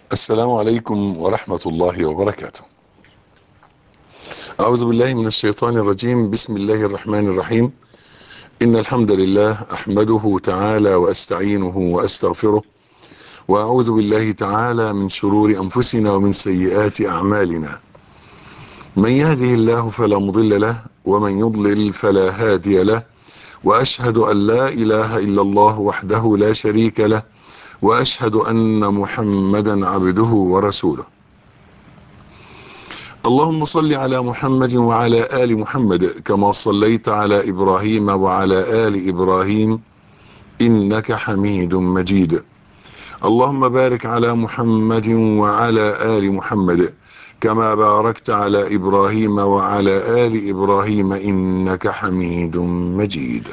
السلام عليكم ورحمة الله وبركاته أعوذ بالله من الشيطان الرجيم بسم الله الرحمن الرحيم إن الحمد لله أحمده تعالى وأستعينه وأستغفره وأعوذ بالله تعالى من شرور أنفسنا ومن سيئات أعمالنا من يهده الله فلا مضل له ومن يضلل فلا هادي له وأشهد أن لا إله إلا الله وحده لا شريك له وأشهد أن محمدا عبده ورسوله اللهم صل على محمد وعلى آل محمد كما صليت على إبراهيم وعلى آل إبراهيم إنك حميد مجيد اللهم بارك على محمد وعلى آل محمد كما باركت على إبراهيم وعلى آل إبراهيم إنك حميد مجيد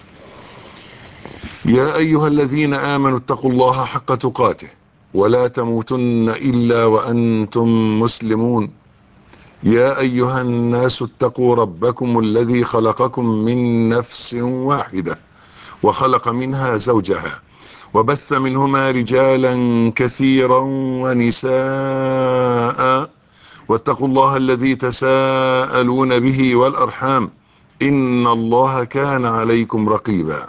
يا أيها الذين آمنوا اتقوا الله حق تقاته ولا تموتن إلا وأنتم مسلمون يا أيها الناس اتقوا ربكم الذي خلقكم من نفس واحدة وخلق منها زوجها وبث منهما رجالا كثيرا ونساء واتقوا الله الذي تساءلون به والأرحام إن الله كان عليكم رقيبا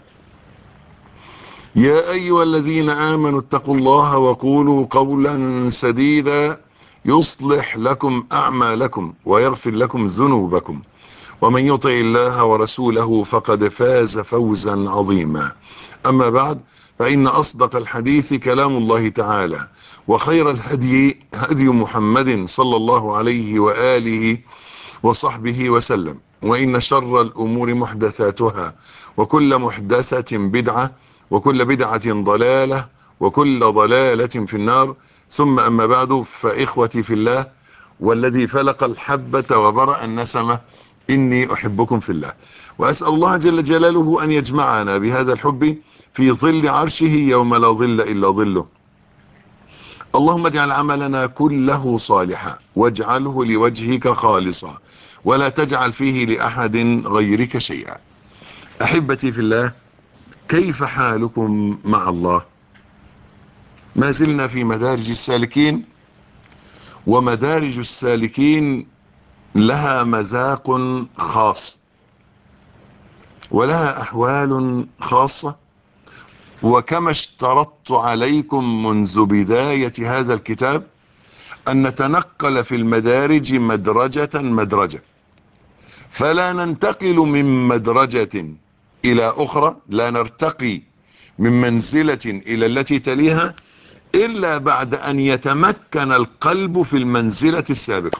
يا أيها الذين آمنوا اتقوا الله وقولوا قولا سديدا يصلح لكم أعمالكم ويغفر لكم ذنوبكم ومن يطع الله ورسوله فقد فاز فوزا عظيما أما بعد فإن أصدق الحديث كلام الله تعالى وخير الهدي هدي محمد صلى الله عليه وآله وصحبه وسلم وإن شر الأمور محدثاتها وكل محدثة بدعة وكل بدعة ضلالة وكل ضلالة في النار ثم أما بعد فإخوتي في الله والذي فلق الحبة وبرأ النسمة إني أحبكم في الله وأسأل الله جل جلاله أن يجمعنا بهذا الحب في ظل عرشه يوم لا ظل إلا ظله اللهم اجعل عملنا كله صالحا واجعله لوجهك خالصا ولا تجعل فيه لأحد غيرك شيئا أحبتي في الله كيف حالكم مع الله ما زلنا في مدارج السالكين ومدارج السالكين لها مذاق خاص ولها أحوال خاصة وكما اشترطت عليكم منذ بداية هذا الكتاب أن نتنقل في المدارج مدرجة مدرجة فلا ننتقل من مدرجة إلى أخرى لا نرتقي من منزلة إلى التي تليها إلا بعد أن يتمكن القلب في المنزلة السابقة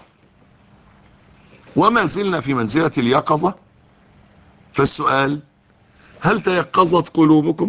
وما زلنا في منزلة اليقظة فالسؤال هل تيقظت قلوبكم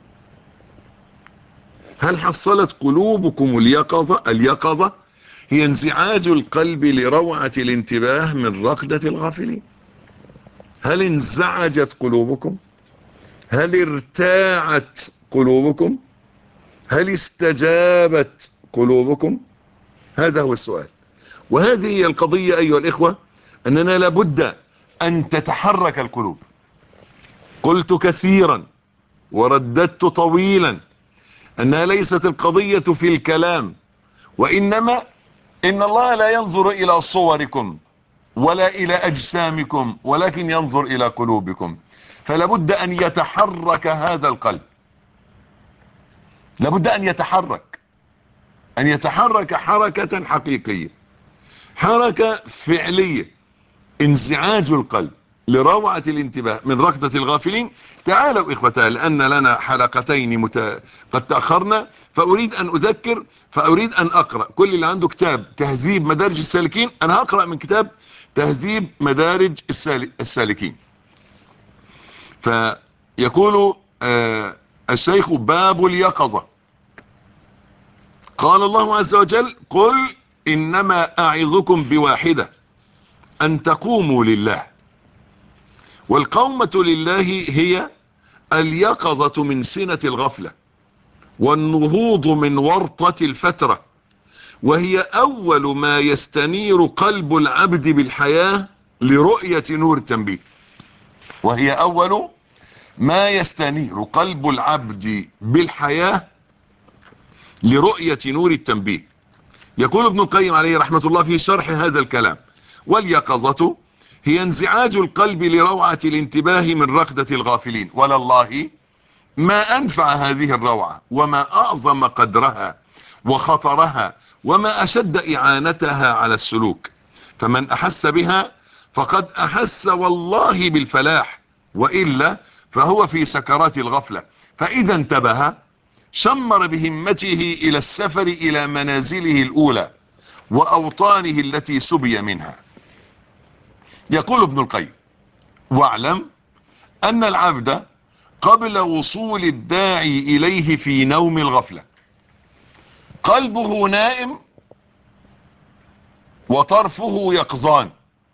هل حصلت قلوبكم اليقظة اليقظة هي انزعاج القلب لروعة الانتباه من رقدة الغافلين هل انزعجت قلوبكم هل ارتاعت قلوبكم هل استجابت قلوبكم هذا هو السؤال وهذه هي القضية أيها الإخوة أننا لابد أن تتحرك القلوب قلت كثيرا ورددت طويلا أنها ليست القضية في الكلام وإنما إن الله لا ينظر إلى صوركم ولا إلى أجسامكم ولكن ينظر إلى قلوبكم فلابد أن يتحرك هذا القلب لابد أن يتحرك أن يتحرك حركة حقيقية حركة فعلية انزعاج القلب لروعة الانتباه من ركضة الغافلين تعالوا إخوة لأن لنا حلقتين مت... قد تأخرنا فأريد أن أذكر فأريد أن أقرأ كل اللي عنده كتاب تهذيب مدارج السالكين أنا هقرأ من كتاب تهذيب مدارج السال... السالكين فيقول آه الشيخ باب اليقظة قال الله عز وجل قل إنما أعظكم بواحدة أن تقوموا لله والقومة لله هي اليقظة من سنة الغفلة والنهوض من ورطة الفترة وهي أول ما يستنير قلب العبد بالحياة لرؤية نور التنبيه وهي أول ما يستنير قلب العبد بالحياة لرؤية نور التنبيه يقول ابن القيم عليه رحمة الله في شرح هذا الكلام واليقظة هي انزعاج القلب لروعة الانتباه من رقدة الغافلين ولله ما أنفع هذه الروعة وما أعظم قدرها وخطرها وما أشد إعانتها على السلوك فمن أحس بها فقد أحس والله بالفلاح وإلا فهو في سكرات الغفلة فإذا انتبه شمر بهمته إلى السفر إلى منازله الأولى وأوطانه التي سبي منها يقول ابن القيم واعلم أن العبد قبل وصول الداعي إليه في نوم الغفلة قلبه نائم وطرفه يقظان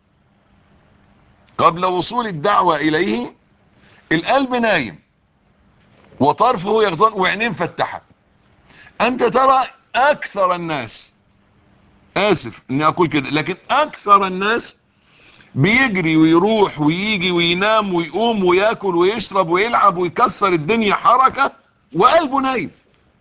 قبل وصول الدعوة إليه القلب نايم وطرفه يقظان وعينين فتحة أنت ترى أكثر الناس آسف أني أقول كده لكن أكثر الناس بيجري ويروح ويجي وينام ويقوم وياكل ويشرب ويلعب ويكسر الدنيا حركة وقلبه نايم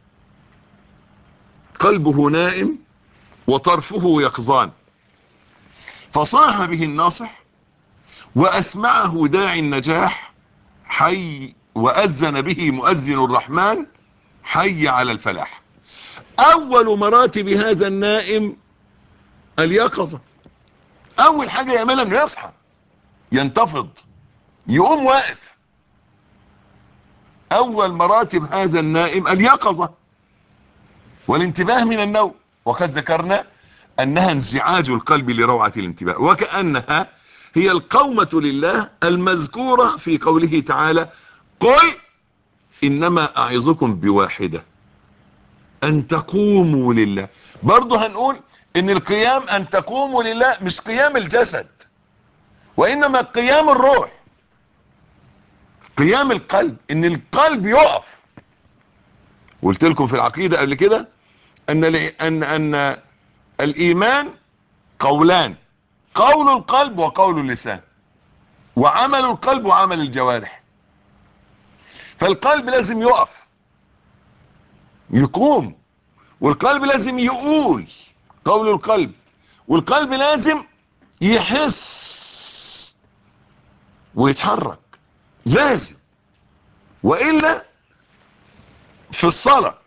قلبه نائم وطرفه يقظان فصاح به الناصح وأسمعه داعي النجاح حي وأذن به مؤذن الرحمن حي على الفلاح أول مراتب هذا النائم اليقظة أول حاجة يعملها إنه يصحى ينتفض يقوم واقف أول مراتب هذا النائم اليقظة والانتباه من النوم وقد ذكرنا أنها انزعاج القلب لروعة الانتباه وكأنها هي القومة لله المذكورة في قوله تعالى قل إنما أعظكم بواحدة أن تقوموا لله برضه هنقول إن القيام أن تقوموا لله مش قيام الجسد وإنما قيام الروح قيام القلب إن القلب يقف قلت لكم في العقيدة قبل كده أن أن أن الإيمان قولان قول القلب وقول اللسان وعمل القلب وعمل الجوارح فالقلب لازم يقف يقوم والقلب لازم يقول قول القلب والقلب لازم يحس ويتحرك لازم وإلا في الصلاة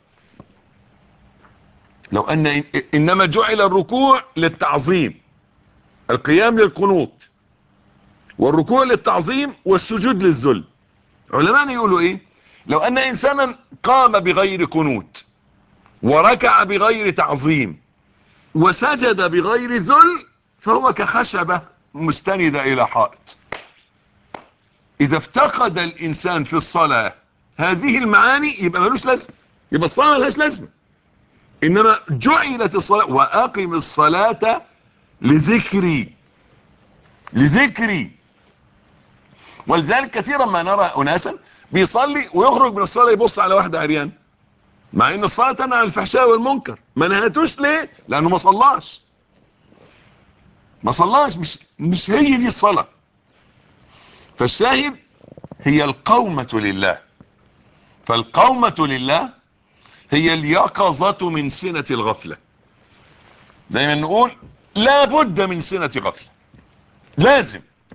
لو أن إنما جعل الركوع للتعظيم القيام للقنوط والركوع للتعظيم والسجود للذل علماء يقولوا ايه لو ان انسانا قام بغير قنوت وركع بغير تعظيم وسجد بغير ذل فهو كخشبة مستندة الى حائط اذا افتقد الانسان في الصلاة هذه المعاني يبقى ملوش لازمة يبقى الصلاة ملهاش لازمة انما جعلت الصلاة واقم الصلاة لذكري لذكري ولذلك كثيرا ما نرى اناسا بيصلي ويخرج من الصلاة يبص على واحدة عريان مع ان الصلاة تنهى عن الفحشاء والمنكر ما نهتوش ليه لانه ما صلاش ما صلاش مش مش هي دي الصلاة فالشاهد هي القومة لله فالقومة لله هي اليقظة من سنة الغفلة دايما نقول لابد من سنة غفلة لازم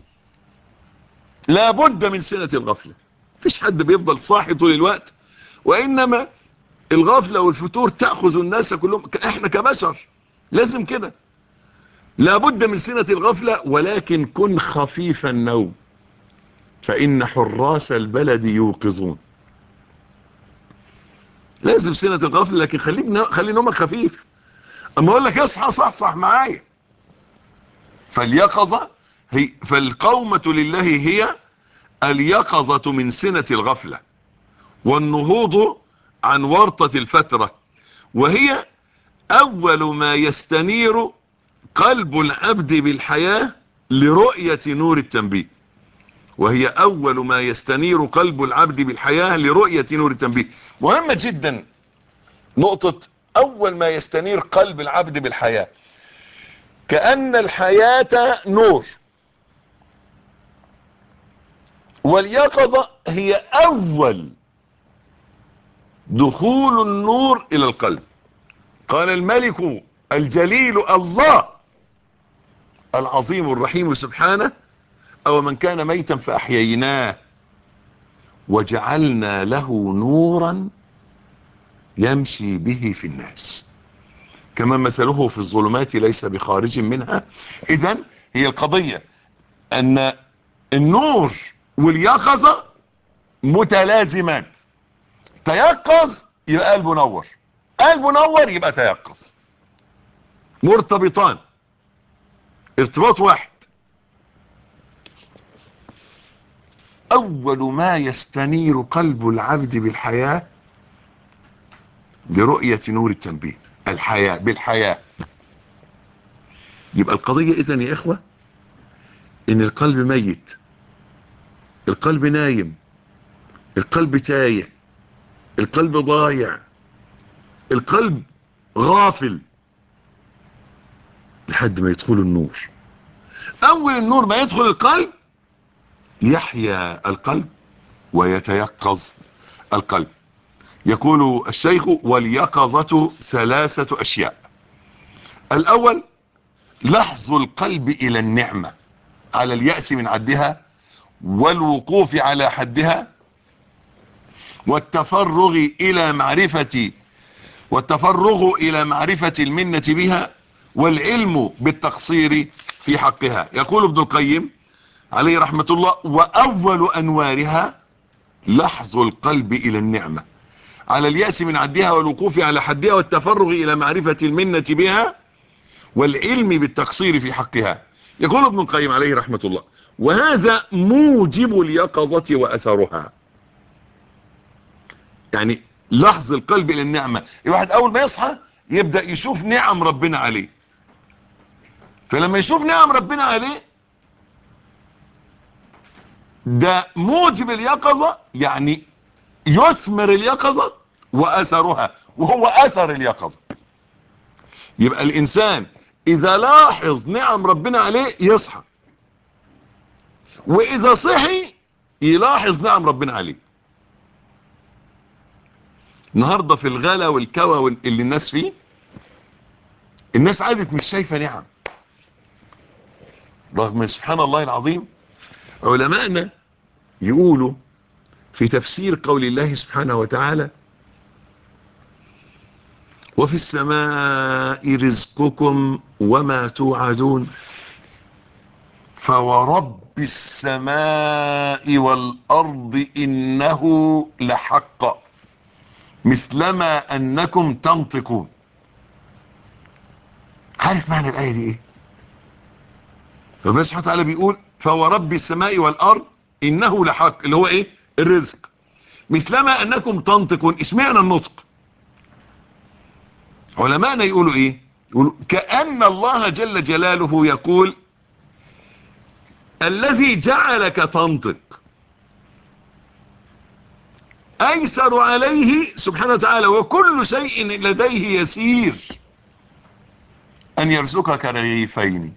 لابد من سنة الغفلة مفيش حد بيفضل صاحي طول الوقت وإنما الغفلة والفتور تأخذ الناس كلهم احنا كبشر لازم كده لابد من سنة الغفلة ولكن كن خفيف النوم فإن حراس البلد يوقظون لازم سنة الغفلة لكن خليك خلي نومك خفيف اما اقول لك اصحى صح صح معايا فاليقظة هي فالقومة لله هي اليقظة من سنة الغفلة والنهوض عن ورطة الفترة وهي أول ما يستنير قلب العبد بالحياة لرؤية نور التنبيه وهي أول ما يستنير قلب العبد بالحياة لرؤية نور التنبيه مهمة جدا نقطة أول ما يستنير قلب العبد بالحياة كأن الحياة نور واليقظة هي أول دخول النور إلى القلب قال الملك الجليل الله العظيم الرحيم سبحانه او من كان ميتا فاحييناه وجعلنا له نورا يمشي به في الناس كما مثله في الظلمات ليس بخارج منها اذا هي القضية ان النور واليقظة متلازمان تيقظ يبقى قلبه نور قلبه نور يبقى تيقظ مرتبطان ارتباط واحد اول ما يستنير قلب العبد بالحياة لرؤية نور التنبيه الحياة بالحياة يبقى القضية اذا يا اخوة ان القلب ميت القلب نايم القلب تايه القلب ضايع القلب غافل لحد ما يدخل النور اول النور ما يدخل القلب يحيا القلب ويتيقظ القلب يقول الشيخ واليقظة ثلاثة اشياء الاول لحظ القلب الى النعمة على اليأس من عدها والوقوف على حدها والتفرغ الى معرفة والتفرغ الى معرفة المنة بها والعلم بالتقصير في حقها يقول ابن القيم عليه رحمة الله واول انوارها لحظ القلب الى النعمة على اليأس من عدها والوقوف على حدها والتفرغ الى معرفة المنة بها والعلم بالتقصير في حقها يقول ابن القيم عليه رحمة الله وهذا موجب اليقظة واثرها يعني لحظ القلب الى النعمة الواحد اول ما يصحى يبدأ يشوف نعم ربنا عليه فلما يشوف نعم ربنا عليه ده موجب اليقظة يعني يثمر اليقظة واثرها وهو اثر اليقظة يبقى الانسان اذا لاحظ نعم ربنا عليه يصحى واذا صحي يلاحظ نعم ربنا عليه النهاردة في الغلا والكوى اللي الناس فيه الناس عادت مش شايفة نعم رغم سبحان الله العظيم علماءنا يقولوا في تفسير قول الله سبحانه وتعالى وفي السماء رزقكم وما توعدون فورب السماء والأرض إنه لحق مثلما أنكم تنطقون عارف معنى الآية دي إيه ربنا سبحانه وتعالى بيقول فورب السماء والأرض إنه لحق اللي هو إيه الرزق مثلما أنكم تنطقون اسمعنا النطق علماءنا يقولوا إيه يقولوا كأن الله جل جلاله يقول الذي جعلك تنطق ايسر عليه سبحانه وتعالى وكل شيء لديه يسير ان يرزقك رغيفين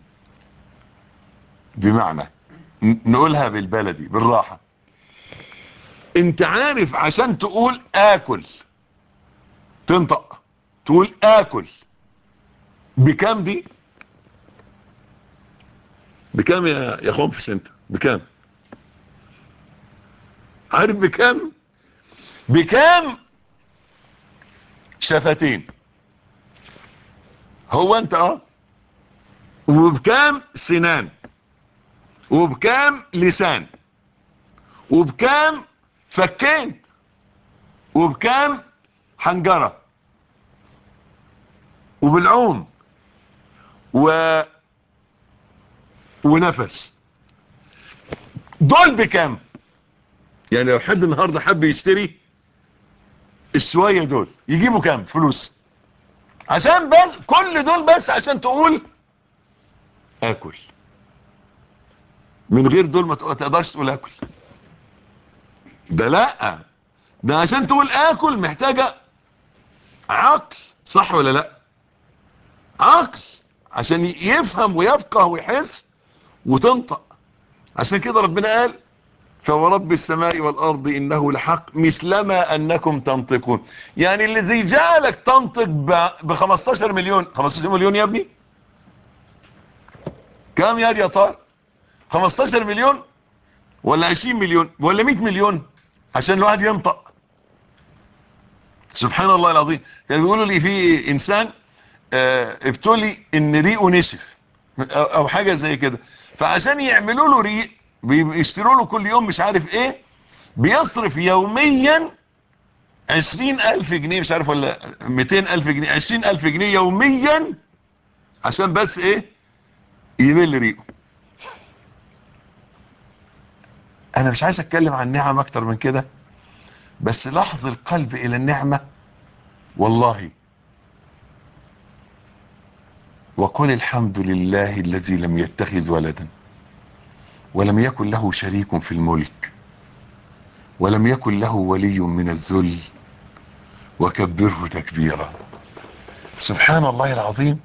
بمعنى نقولها بالبلدي بالراحة انت عارف عشان تقول اكل تنطق تقول اكل بكام دي بكام يا يا اخوان في سنت بكام عارف بكام بكام شفتين هو انت اه وبكام سنان وبكام لسان وبكام فكين وبكام حنجرة وبالعوم و ونفس دول بكام يعني لو حد النهاردة حب يشتري الشوية دول يجيبوا كام فلوس عشان بس كل دول بس عشان تقول اكل من غير دول ما تقدرش تقول اكل ده لا ده عشان تقول اكل محتاجة عقل صح ولا لا عقل عشان يفهم ويفقه ويحس وتنطق عشان كده ربنا قال فورب السماء والارض انه لحق مثلما انكم تنطقون يعني اللي زي جعلك تنطق ب 15 مليون 15 مليون يا ابني كم يا يا طار 15 مليون ولا 20 مليون ولا 100 مليون عشان الواحد ينطق سبحان الله العظيم كانوا بيقولوا لي في انسان آه، ابتلي ان ريقه نشف او أو حاجه زي كده فعشان يعملوا له ريق بيشتروا له كل يوم مش عارف ايه بيصرف يوميا عشرين الف جنيه مش عارف ولا ميتين الف جنيه عشرين الف جنيه يوميا عشان بس ايه يبل ريقه انا مش عايز اتكلم عن نعم اكتر من كده بس لحظ القلب الى النعمة والله وقل الحمد لله الذي لم يتخذ ولدا ولم يكن له شريك في الملك ولم يكن له ولي من الذل وكبره تكبيرا سبحان الله العظيم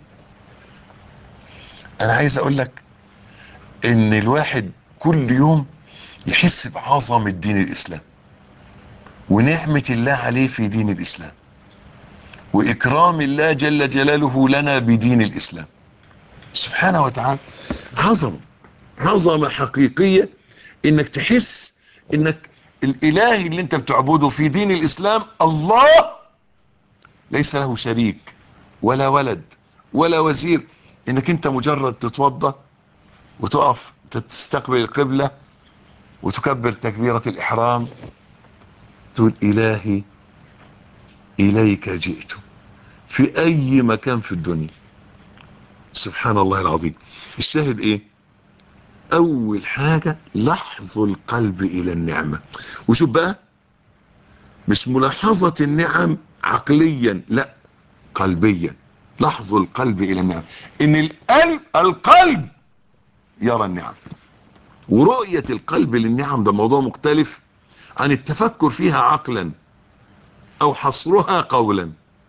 انا عايز اقول لك ان الواحد كل يوم يحس بعظمة دين الاسلام ونعمة الله عليه في دين الاسلام واكرام الله جل جلاله لنا بدين الاسلام سبحانه وتعالى عظمه عظمه حقيقيه انك تحس انك الاله اللي انت بتعبده في دين الاسلام الله ليس له شريك ولا ولد ولا وزير انك انت مجرد تتوضا وتقف تستقبل القبله وتكبر تكبيره الاحرام تقول الهي اليك جئت في اي مكان في الدنيا سبحان الله العظيم الشاهد ايه اول حاجة لحظ القلب الى النعمة وشوف بقى مش ملاحظة النعم عقليا لا قلبيا لحظ القلب الى النعم ان القلب القلب يرى النعم ورؤية القلب للنعم ده موضوع مختلف عن التفكر فيها عقلا او حصرها قولا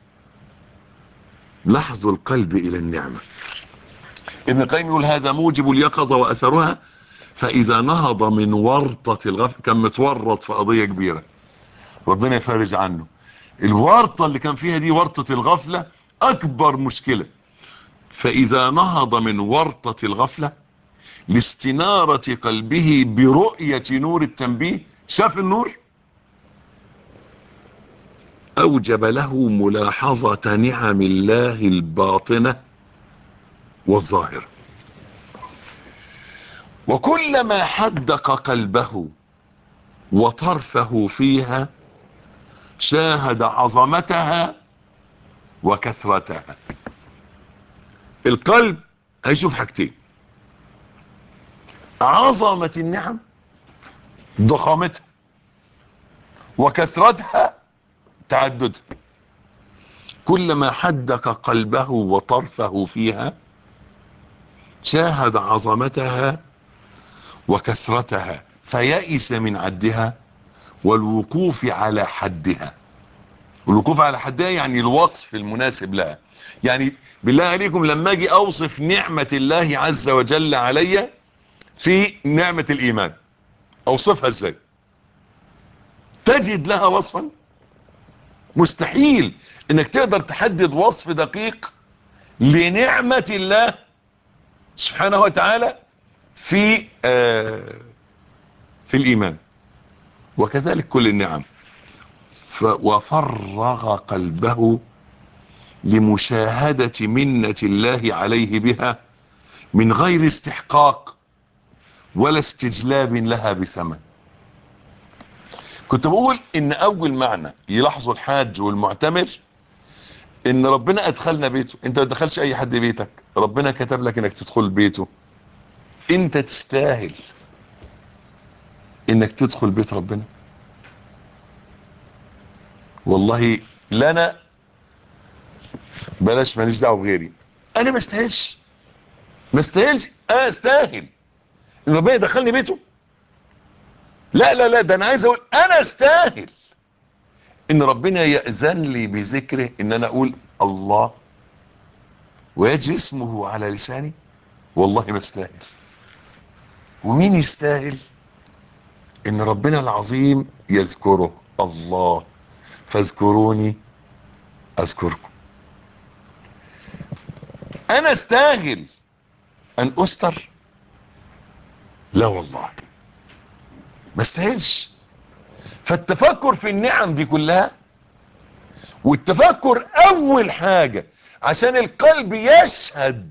لحظ القلب الى النعمة ابن القيم يقول هذا موجب اليقظة واثرها فاذا نهض من ورطة الغفل كان متورط في قضية كبيرة ربنا يفرج عنه الورطة اللي كان فيها دي ورطة الغفلة اكبر مشكلة فاذا نهض من ورطة الغفلة لاستنارة قلبه برؤية نور التنبيه شاف النور اوجب له ملاحظة نعم الله الباطنة والظاهرة وكلما حدق قلبه وطرفه فيها شاهد عظمتها وكثرتها القلب هيشوف حاجتين عظمة النعم ضخامتها وكثرتها تعددها كلما حدق قلبه وطرفه فيها شاهد عظمتها وكثرتها فيئس من عدها والوقوف على حدها الوقوف على حدها يعني الوصف المناسب لها يعني بالله عليكم لما اجي اوصف نعمة الله عز وجل علي في نعمة الايمان اوصفها ازاي تجد لها وصفا مستحيل انك تقدر تحدد وصف دقيق لنعمة الله سبحانه وتعالى في آه في الايمان وكذلك كل النعم وفرغ قلبه لمشاهدة منة الله عليه بها من غير استحقاق ولا استجلاب لها بثمن كنت بقول ان اول معنى يلاحظه الحاج والمعتمر ان ربنا ادخلنا بيته انت ما تدخلش اي حد بيتك ربنا كتب لك انك تدخل بيته انت تستاهل انك تدخل بيت ربنا والله لنا بلاش ماليش دعوه بغيري انا ما استاهلش ما استاهلش انا استاهل ان ربنا يدخلني بيته لا لا لا ده انا عايز اقول انا استاهل ان ربنا يأذن لي بذكره ان انا اقول الله ويجي اسمه على لساني والله ما استاهل ومين يستاهل ان ربنا العظيم يذكره الله فاذكروني اذكركم انا استاهل ان استر لا والله ما استاهلش فالتفكر في النعم دي كلها والتفكر اول حاجة عشان القلب يشهد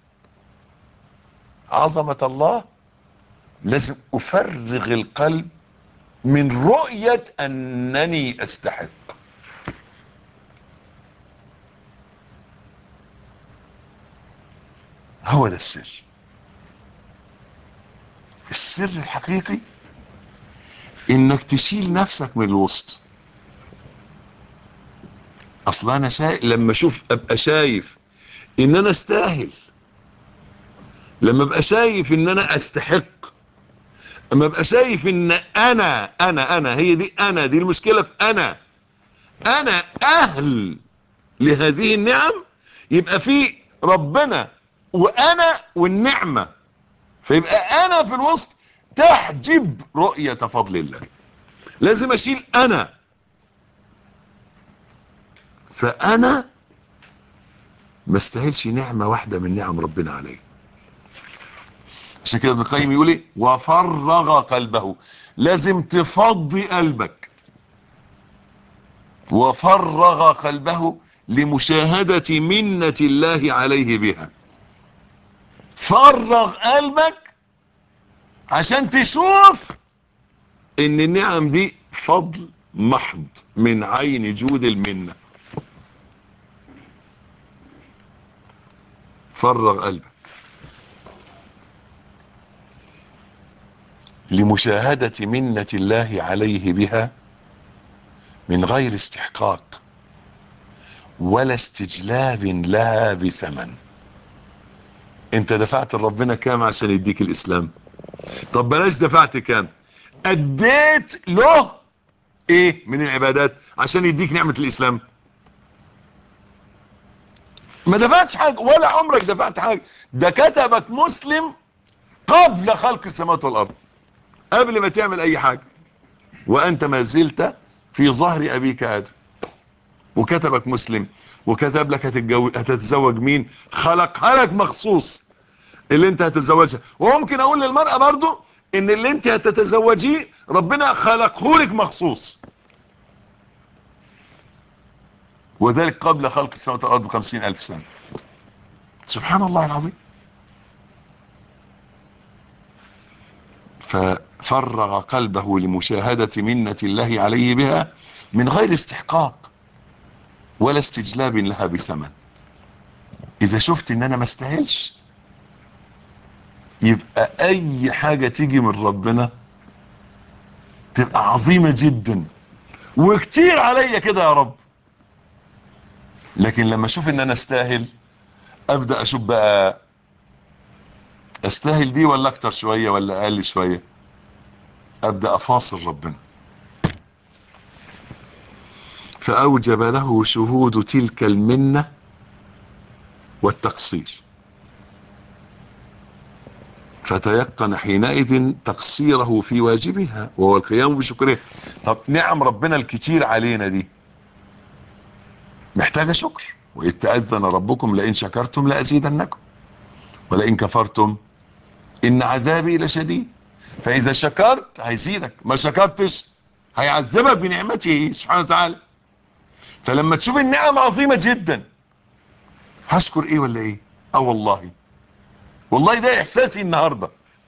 عظمة الله لازم افرغ القلب من رؤية انني استحق هو ده السر السر الحقيقي انك تشيل نفسك من الوسط اصل انا شايف لما اشوف ابقى شايف ان انا استاهل لما ابقى شايف ان انا استحق لما ابقى شايف ان انا انا انا هي دي انا دي المشكلة في انا انا اهل لهذه النعم يبقى في ربنا وانا والنعمة فيبقى انا في الوسط تحجب رؤية فضل الله لازم اشيل انا فانا ما استاهلش نعمة واحدة من نعم ربنا علي عشان كده ابن القيم يقول ايه وفرغ قلبه لازم تفضي قلبك وفرغ قلبه لمشاهدة منة الله عليه بها فرغ قلبك عشان تشوف ان النعم دي فضل محض من عين جود المنة فرغ قلبك لمشاهدة منة الله عليه بها من غير استحقاق ولا استجلاب لها بثمن انت دفعت لربنا كام عشان يديك الاسلام طب بلاش دفعت كام اديت له ايه من العبادات عشان يديك نعمة الاسلام ما دفعتش حاجة ولا عمرك دفعت حاجة ده كتبك مسلم قبل خلق السماوات والارض قبل ما تعمل اي حاجة وانت ما زلت في ظهر ابيك ادم وكتبك مسلم وكتب لك هتتجوز هتتزوج مين خلقها لك مخصوص اللي انت هتتزوجها وممكن اقول للمرأة برضو ان اللي انت هتتزوجيه ربنا خلقه لك مخصوص وذلك قبل خلق السماوات والارض بخمسين الف سنة سبحان الله العظيم ففرغ قلبه لمشاهدة منة الله عليه بها من غير استحقاق ولا استجلاب لها بثمن اذا شفت ان انا ما استاهلش يبقى اي حاجة تيجي من ربنا تبقى عظيمة جدا وكتير عليا كده يا رب لكن لما اشوف ان انا استاهل ابدأ اشوف بقى استاهل دي ولا اكتر شوية ولا اقل شوية ابدأ افاصل ربنا فاوجب له شهود تلك المنة والتقصير فتيقن حينئذ تقصيره في واجبها وهو القيام بشكرها طب نعم ربنا الكتير علينا دي محتاجة شكر وإذ تأذن ربكم لئن شكرتم لأزيدنكم ولئن كفرتم إن عذابي لشديد فإذا شكرت هيزيدك ما شكرتش هيعذبك بنعمته سبحانه وتعالى فلما تشوف النعم عظيمة جدا هشكر ايه ولا ايه اه والله والله ده احساسي النهاردة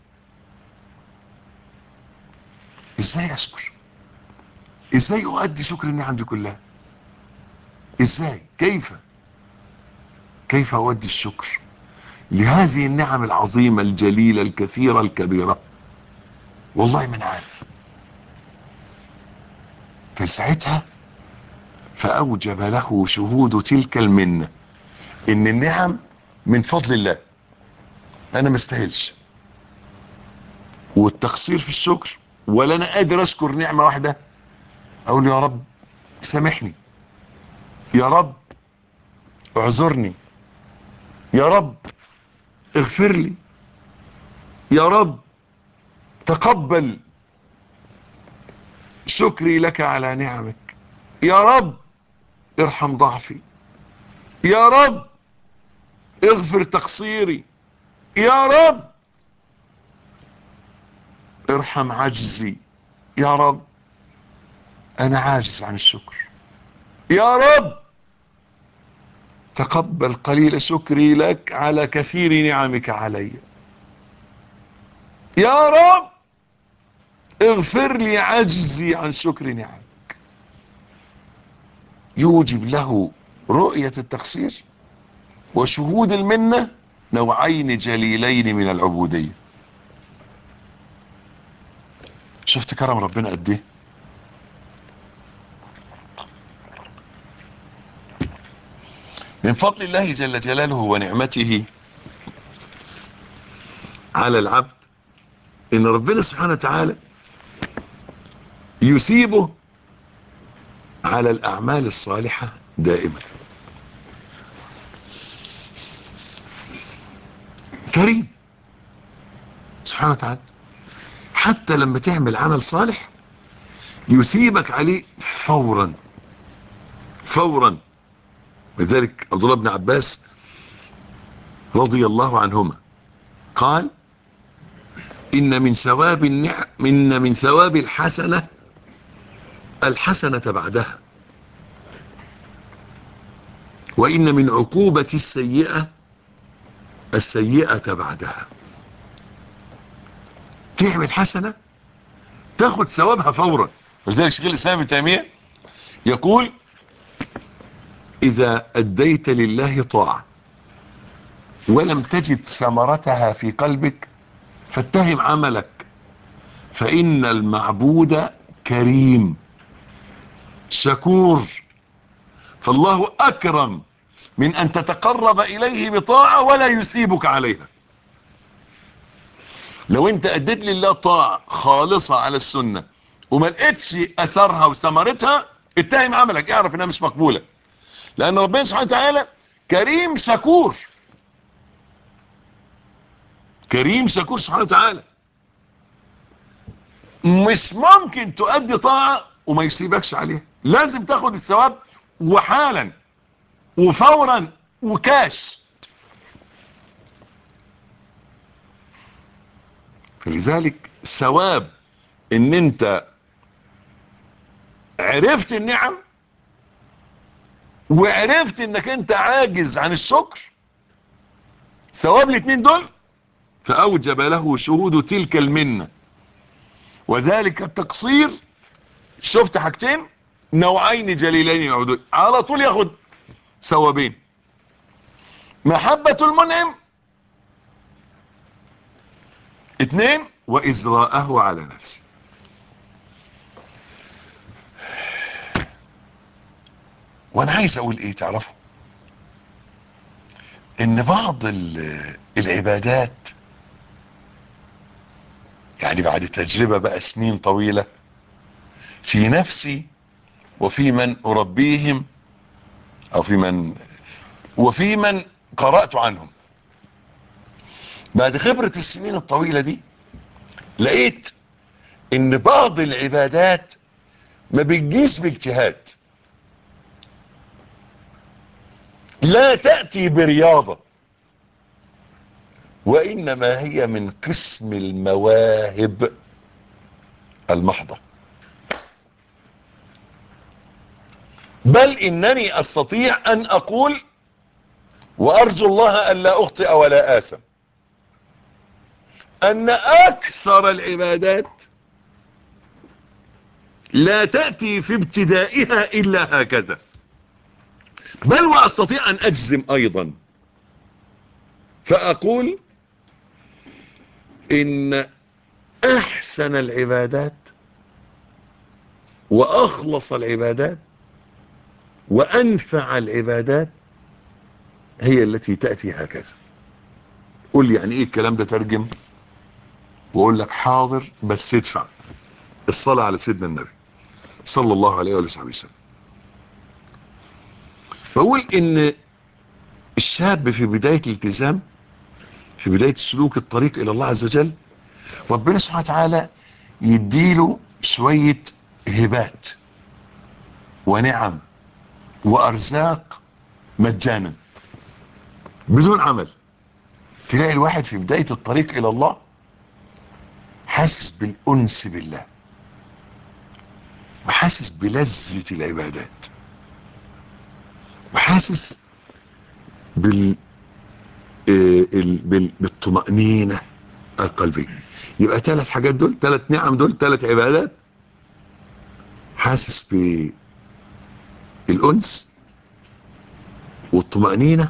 ازاي اشكر ازاي اؤدي شكر النعم دي كلها ازاي كيف كيف اؤدي الشكر لهذه النعم العظيمة الجليلة الكثيرة الكبيرة والله من عارف فساعتها فأوجب له شهود تلك المنة إن النعم من فضل الله أنا ما استاهلش والتقصير في الشكر ولا أنا قادر أشكر نعمة واحدة أقول يا رب سامحني يا رب اعذرني يا رب اغفر لي يا رب تقبل شكري لك على نعمك يا رب ارحم ضعفي يا رب اغفر تقصيري يا رب ارحم عجزي يا رب انا عاجز عن الشكر يا رب تقبل قليل شكري لك على كثير نعمك علي يا رب اغفر لي عجزي عن شكر نعمك يوجب له رؤية التقصير وشهود المنة نوعين جليلين من العبودية شفت كرم ربنا قد ايه من فضل الله جل جلاله ونعمته على العبد ان ربنا سبحانه وتعالى يثيبه على الاعمال الصالحة دائما كريم سبحانه وتعالى حتى لما تعمل عمل صالح يثيبك عليه فورا فورا لذلك عبد الله بن عباس رضي الله عنهما قال إن من ثواب النعم إن من ثواب الحسنة الحسنة بعدها وإن من عقوبة السيئة السيئة بعدها تعمل حسنة تاخد ثوابها فورا ولذلك شيخ الإسلام ابن تيمية يقول إذا أديت لله طاعة ولم تجد ثمرتها في قلبك فاتهم عملك فإن المعبود كريم شكور فالله أكرم من أن تتقرب إليه بطاعة ولا يسيبك عليها لو انت أديت لله طاعة خالصة على السنة وما لقيتش أثرها وثمرتها اتهم عملك اعرف انها مش مقبولة لأن ربنا سبحانه وتعالى كريم شكور كريم شكور سبحانه وتعالى مش ممكن تؤدي طاعة وما يسيبكش عليها لازم تاخد الثواب وحالا وفورا وكاش فلذلك ثواب ان انت عرفت النعم وعرفت انك انت عاجز عن الشكر ثواب الاثنين دول فاوجب له شهود تلك المنه وذلك التقصير شفت حاجتين نوعين جليلين يعودون على طول ياخد ثوابين محبة المنعم اتنين وإزراءه على نفسه وانا عايز اقول ايه تعرفوا ان بعض العبادات يعني بعد تجربة بقى سنين طويلة في نفسي وفي من اربيهم او في من وفي من قرأت عنهم بعد خبرة السنين الطويلة دي لقيت ان بعض العبادات ما بتجيش باجتهاد لا تأتي برياضة وإنما هي من قسم المواهب المحضة بل إنني أستطيع أن أقول وأرجو الله أن لا أخطئ ولا آسم أن أكثر العبادات لا تأتي في ابتدائها إلا هكذا بل وأستطيع أن أجزم أيضا فأقول إن أحسن العبادات وأخلص العبادات وأنفع العبادات هي التي تأتي هكذا قول لي يعني إيه الكلام ده ترجم وأقول لك حاضر بس ادفع الصلاة على سيدنا النبي صلى الله عليه وآله وسلم بقول ان الشاب في بداية الالتزام في بداية السلوك الطريق الى الله عز وجل ربنا سبحانه وتعالى يديله شوية هبات ونعم وارزاق مجانا بدون عمل تلاقي الواحد في بداية الطريق الى الله حاسس بالانس بالله وحاسس بلذة العبادات وحاسس بال آه، ال- بال- بالطمأنينة القلبية يبقى ثلاث حاجات دول ثلاث نعم دول ثلاث عبادات حاسس بالأنس والطمأنينة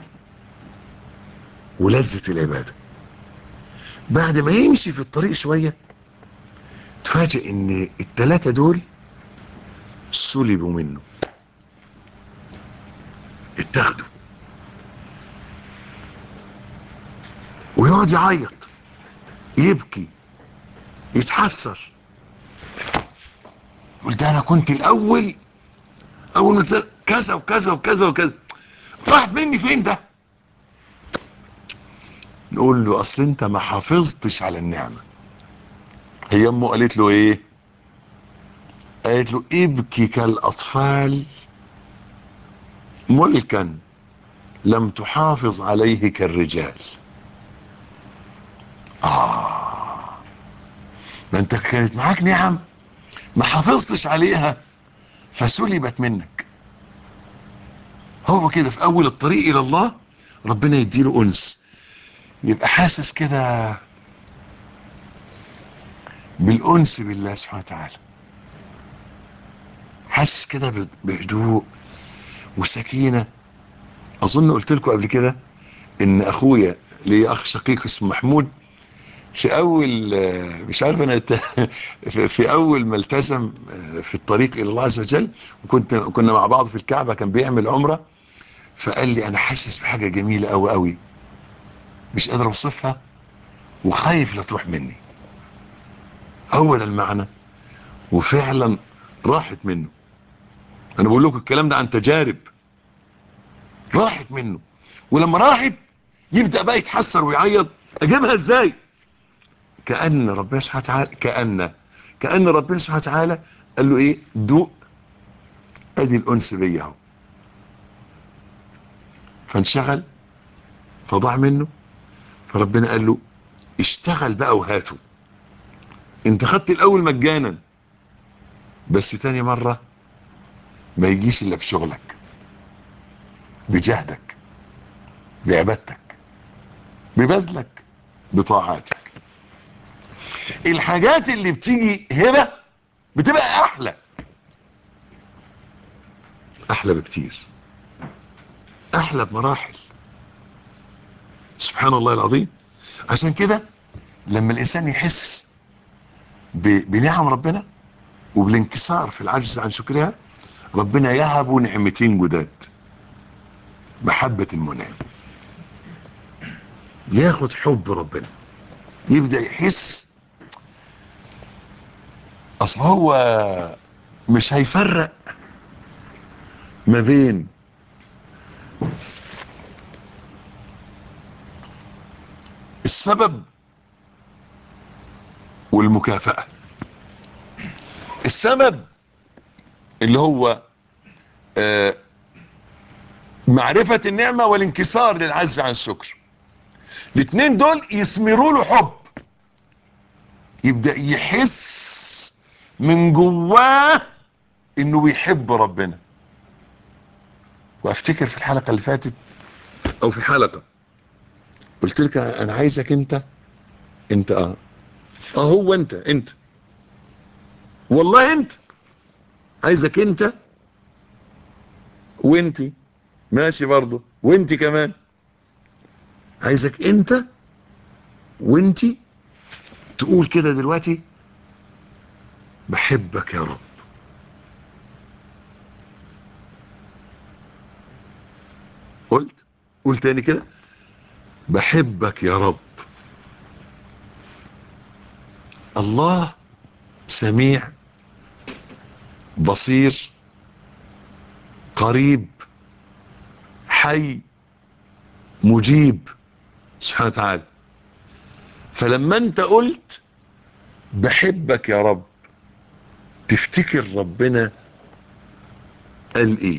ولذة العبادة بعد ما يمشي في الطريق شوية تفاجئ ان الثلاثة دول سلبوا منه اتاخدوا ويقعد يعيط يبكي يتحسر يقول ده انا كنت الاول اول ما نزل كذا وكذا وكذا وكذا راح مني فين ده نقول له اصل انت ما حافظتش على النعمه هي امه قالت له ايه قالت له ابكي كالاطفال ملكا لم تحافظ عليه كالرجال اه ما انت كانت معاك نعم ما حافظتش عليها فسلبت منك هو كده في اول الطريق الى الله ربنا يديله انس يبقى حاسس كده بالانس بالله سبحانه وتعالى حاسس كده ب- بهدوء وسكينه اظن قلت لكم قبل كده ان اخويا لي اخ شقيق اسمه محمود في اول آه، مش عارف انا ت- في في اول ما التزم آه، في الطريق الى الله عز وجل وكنت كنا مع بعض في الكعبه كان بيعمل عمره فقال لي انا حاسس بحاجه جميله قوي قوي مش قادر اوصفها وخايف لا تروح مني هو ده المعنى وفعلا راحت منه انا بقول لكم الكلام ده عن تجارب راحت منه ولما راحت يبدا بقى يتحسر ويعيط اجيبها ازاي كان ربنا سبحانه وتعالى كان كان ربنا سبحانه وتعالى قال له ايه دوق ادي الانس بيا اهو فانشغل فضاع منه فربنا قال له اشتغل بقى وهاته انت خدت الاول مجانا بس تاني مرة ما يجيش الا بشغلك بجهدك بعبادتك ببذلك بطاعاتك الحاجات اللي بتيجي هبة بتبقى احلى احلى بكتير احلى بمراحل سبحان الله العظيم عشان كده لما الانسان يحس ب- بنعم ربنا وبالانكسار في العجز عن شكرها ربنا يهب نعمتين جداد محبة المنعم ياخد حب ربنا يبدأ يحس اصل هو مش هيفرق ما بين السبب والمكافأة السبب اللي هو آه، معرفة النعمة والانكسار للعجز عن الشكر الاثنين دول يثمروا له حب يبدأ يحس من جواه انه بيحب ربنا وافتكر في الحلقة اللي فاتت او في حلقة قلت لك انا عايزك انت انت اه اه هو انت انت والله انت عايزك انت وانتي ماشي برضه وانتي كمان عايزك انت وانتي تقول كده دلوقتي بحبك يا رب قلت قول تاني كده بحبك يا رب الله سميع بصير قريب حي مجيب سبحانه وتعالى فلما انت قلت بحبك يا رب تفتكر ربنا قال ايه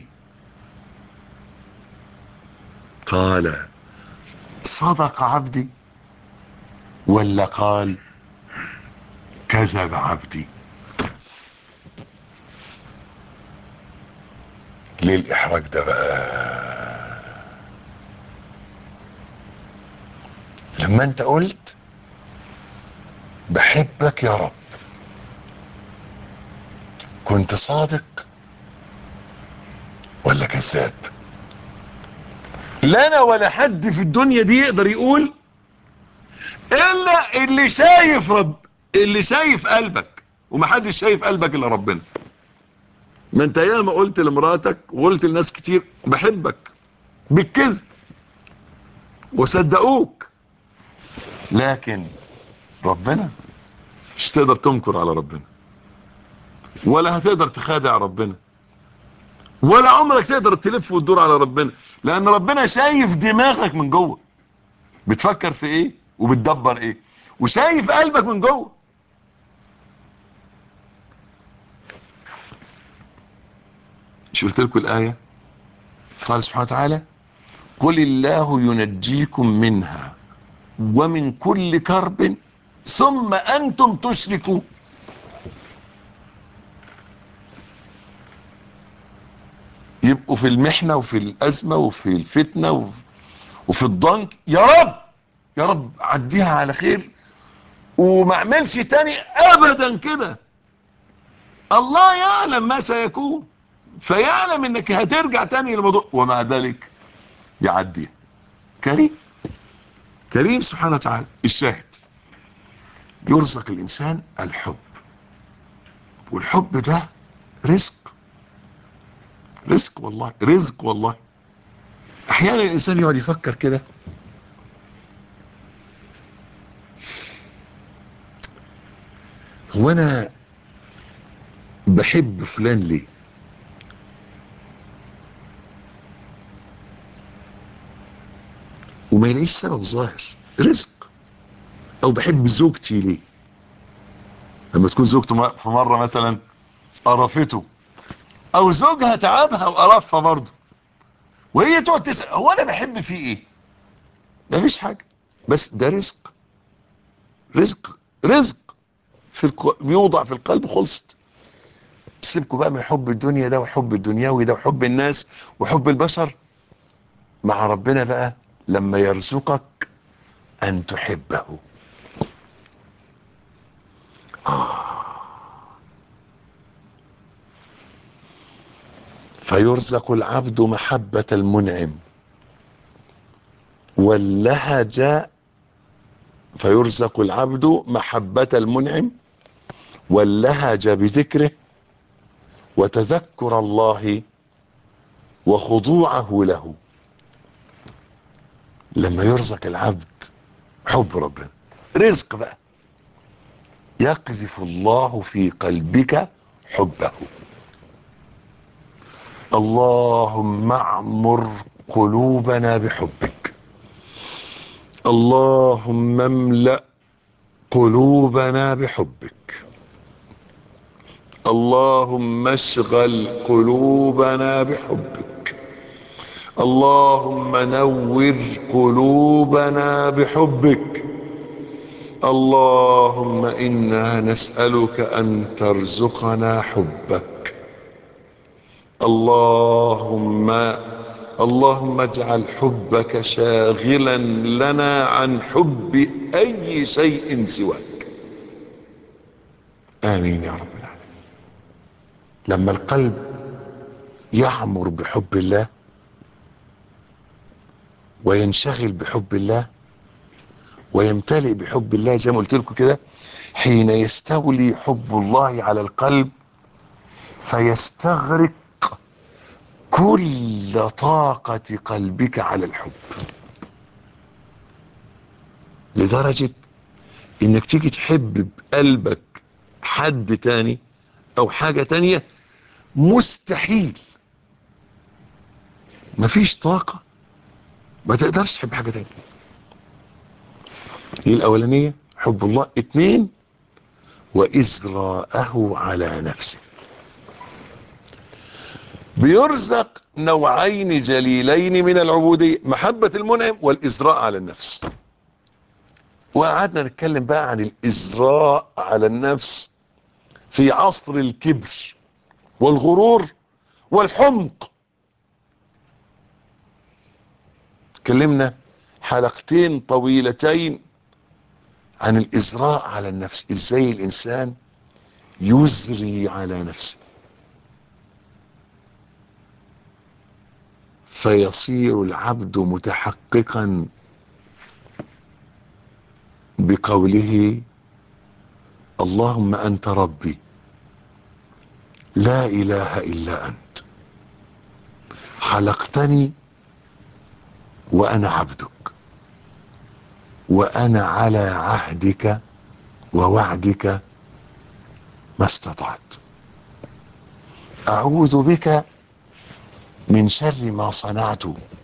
قال صدق عبدي ولا قال كذب عبدي ليه الاحراج ده بقى لما انت قلت بحبك يا رب كنت صادق ولا كذاب لا انا ولا حد في الدنيا دي يقدر يقول الا اللي شايف رب اللي شايف قلبك ومحدش شايف قلبك الا ربنا ما انت ياما قلت لمراتك وقلت لناس كتير بحبك بالكذب وصدقوك لكن ربنا مش تقدر تنكر على ربنا ولا هتقدر تخادع ربنا ولا عمرك تقدر تلف وتدور على ربنا لان ربنا شايف دماغك من جوه بتفكر في ايه وبتدبر ايه وشايف قلبك من جوه مش قلت لكم الايه قال سبحانه وتعالى قل الله ينجيكم منها ومن كل كرب ثم انتم تشركون يبقوا في المحنه وفي الازمه وفي الفتنه وفي, وفي الضنك يا رب يا رب عديها على خير وما اعملش تاني ابدا كده الله يعلم ما سيكون فيعلم انك هترجع تاني للموضوع ومع ذلك يعديها كريم كريم سبحانه وتعالى الشاهد يرزق الانسان الحب والحب ده رزق رزق والله رزق والله احيانا الانسان يقعد يفكر كده هو انا بحب فلان ليه وما يلاقيش سبب ظاهر رزق او بحب زوجتي ليه لما تكون زوجته في مره مثلا قرفته او زوجها تعبها وقرفها برضه وهي تقعد تسال هو انا بحب فيه ايه مفيش حاجه بس ده رزق رزق رزق في الق... بيوضع في القلب خلصت سيبكوا بقى من حب الدنيا ده وحب الدنيوي ده وحب الناس وحب البشر مع ربنا بقى لما يرزقك ان تحبه فيرزق العبد محبة المنعم واللهج فيرزق العبد محبة المنعم واللهج بذكره وتذكر الله وخضوعه له لما يرزق العبد حب ربنا رزق بقى يقذف الله في قلبك حبه اللهم اعمر قلوبنا بحبك اللهم املأ قلوبنا بحبك اللهم اشغل قلوبنا بحبك اللهم نور قلوبنا بحبك اللهم انا نسالك ان ترزقنا حبك اللهم اللهم اجعل حبك شاغلا لنا عن حب اي شيء سواك امين يا رب العالمين لما القلب يعمر بحب الله وينشغل بحب الله ويمتلئ بحب الله زي ما قلت لكم كده حين يستولي حب الله على القلب فيستغرق كل طاقة قلبك على الحب لدرجة انك تيجي تحب بقلبك حد تاني او حاجة تانية مستحيل مفيش طاقة ما تقدرش تحب حاجة تانية دي الاولانية حب الله اتنين وإزراءه على نفسه بيرزق نوعين جليلين من العبودية محبة المنعم والإزراء على النفس وقعدنا نتكلم بقى عن الإزراء على النفس في عصر الكبر والغرور والحمق اتكلمنا حلقتين طويلتين عن الإزراء على النفس ازاي الإنسان يزري على نفسه فيصير العبد متحققا بقوله اللهم انت ربي لا اله الا انت خلقتني وانا عبدك وانا على عهدك ووعدك ما استطعت اعوذ بك من شر ما صنعت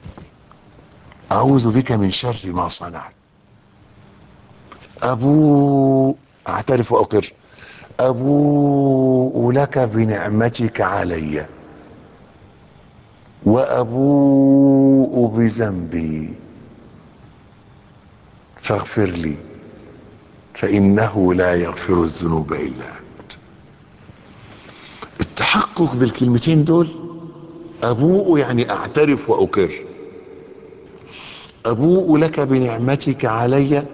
اعوذ بك من شر ما صنعت ابوء اعترف واقر ابوء لك بنعمتك علي وابوء بذنبي فاغفر لي فانه لا يغفر الذنوب الا انت التحقق بالكلمتين دول ابوء يعني اعترف واقر ابوء لك بنعمتك علي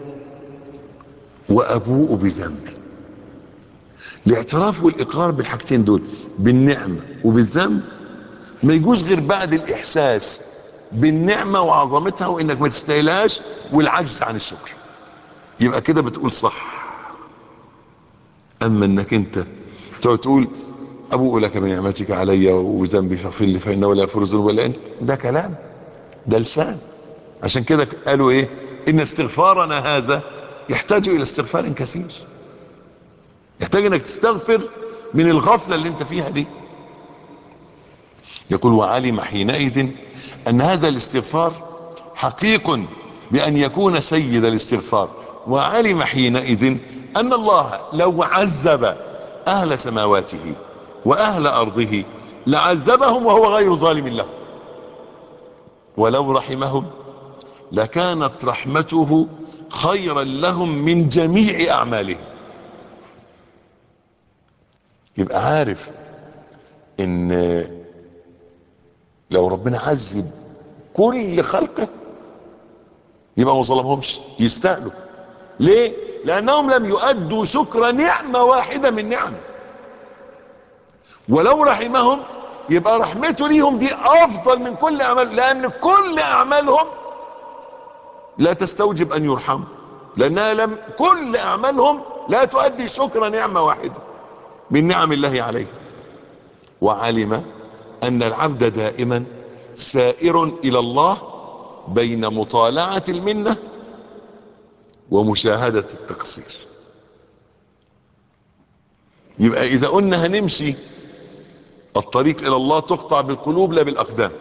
وابوء بذنبي الاعتراف والاقرار بالحاجتين دول بالنعمه وبالذنب ما يجوز غير بعد الاحساس بالنعمه وعظمتها وانك ما تستاهلهاش والعجز عن الشكر يبقى كده بتقول صح اما انك انت تقعد تقول ابوء لك بنعمتك علي وذنبي فاغفر لي فانه لا يغفر الذنوب الا انت ده كلام ده لسان عشان كده قالوا ايه ان استغفارنا هذا يحتاج الى استغفار كثير يحتاج انك تستغفر من الغفله اللي انت فيها دي يقول وعلم حينئذ ان هذا الاستغفار حقيق بان يكون سيد الاستغفار وعلم حينئذ ان الله لو عذب اهل سماواته واهل ارضه لعذبهم وهو غير ظالم لهم ولو رحمهم لكانت رحمته خيرا لهم من جميع اعمالهم يبقى عارف ان لو ربنا عذب كل خلقه يبقى ما ظلمهمش يستاهلوا ليه لانهم لم يؤدوا شكر نعمه واحده من نعمه ولو رحمهم يبقى رحمته ليهم دي افضل من كل اعمال لان كل اعمالهم لا تستوجب ان يرحموا لانها لم كل اعمالهم لا تؤدي شكر نعمه واحده من نعم الله عليه وعلم ان العبد دائما سائر الى الله بين مطالعه المنه ومشاهده التقصير يبقى اذا قلنا هنمشي الطريق الى الله تقطع بالقلوب لا بالاقدام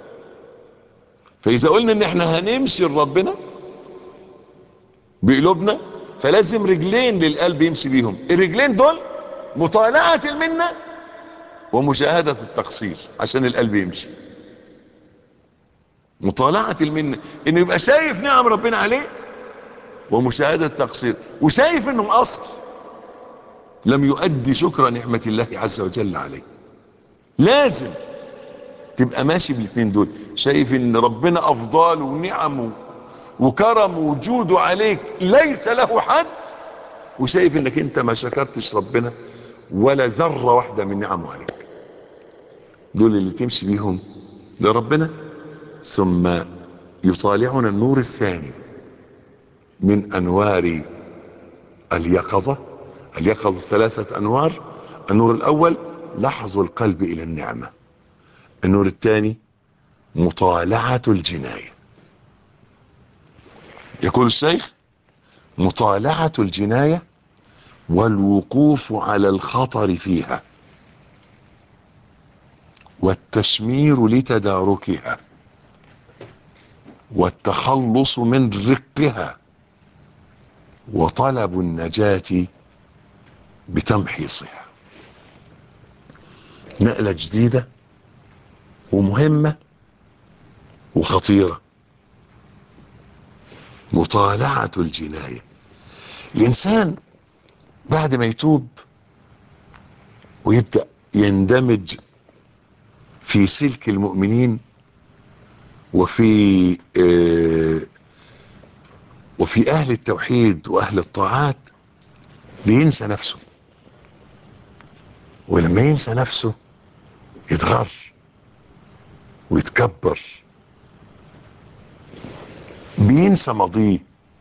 فاذا قلنا ان احنا هنمشي لربنا بقلوبنا فلازم رجلين للقلب يمشي بيهم الرجلين دول مطالعة المنة ومشاهدة التقصير عشان القلب يمشي مطالعة المنة انه يبقى شايف نعم ربنا عليه ومشاهدة التقصير وشايف انه مقصر لم يؤدي شكر نعمة الله عز وجل عليه لازم تبقى ماشي بالاثنين دول شايف ان ربنا افضاله ونعمه وكرمه وجوده عليك ليس له حد وشايف انك انت ما شكرتش ربنا ولا ذرة واحدة من نعمه عليك دول اللي تمشي بيهم لربنا ثم يطالعنا النور الثاني من انوار اليقظة اليقظة ثلاثة انوار النور الاول لحظ القلب الى النعمة النور الثاني مطالعة الجناية يقول الشيخ مطالعة الجناية والوقوف على الخطر فيها والتشمير لتداركها والتخلص من رقها وطلب النجاة بتمحيصها نقلة جديدة ومهمة وخطيرة مطالعة الجناية الإنسان بعد ما يتوب ويبدأ يندمج في سلك المؤمنين وفي آه وفي أهل التوحيد وأهل الطاعات بينسى نفسه ولما ينسى نفسه يتغر ويتكبر بينسى ماضيه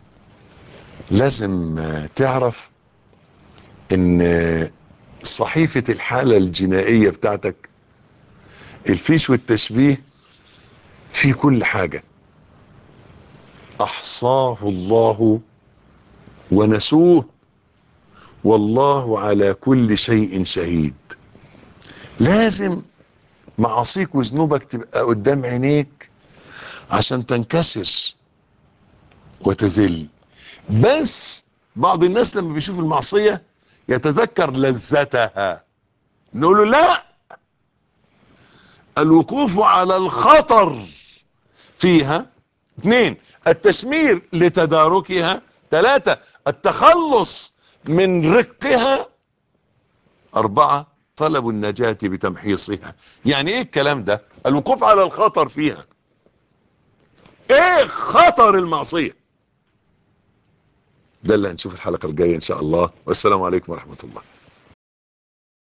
لازم تعرف ان صحيفة الحالة الجنائية بتاعتك الفيش والتشبيه في كل حاجة احصاه الله ونسوه والله على كل شيء شهيد لازم معاصيك وذنوبك تبقى قدام عينيك عشان تنكسر وتذل بس بعض الناس لما بيشوف المعصية يتذكر لذتها نقول له لا الوقوف على الخطر فيها اثنين التشمير لتداركها ثلاثة التخلص من رقها أربعة طلب النجاة بتمحيصها يعني ايه الكلام ده الوقوف على الخطر فيها ايه خطر المعصية ده اللي هنشوف الحلقة الجاية ان شاء الله والسلام عليكم ورحمة الله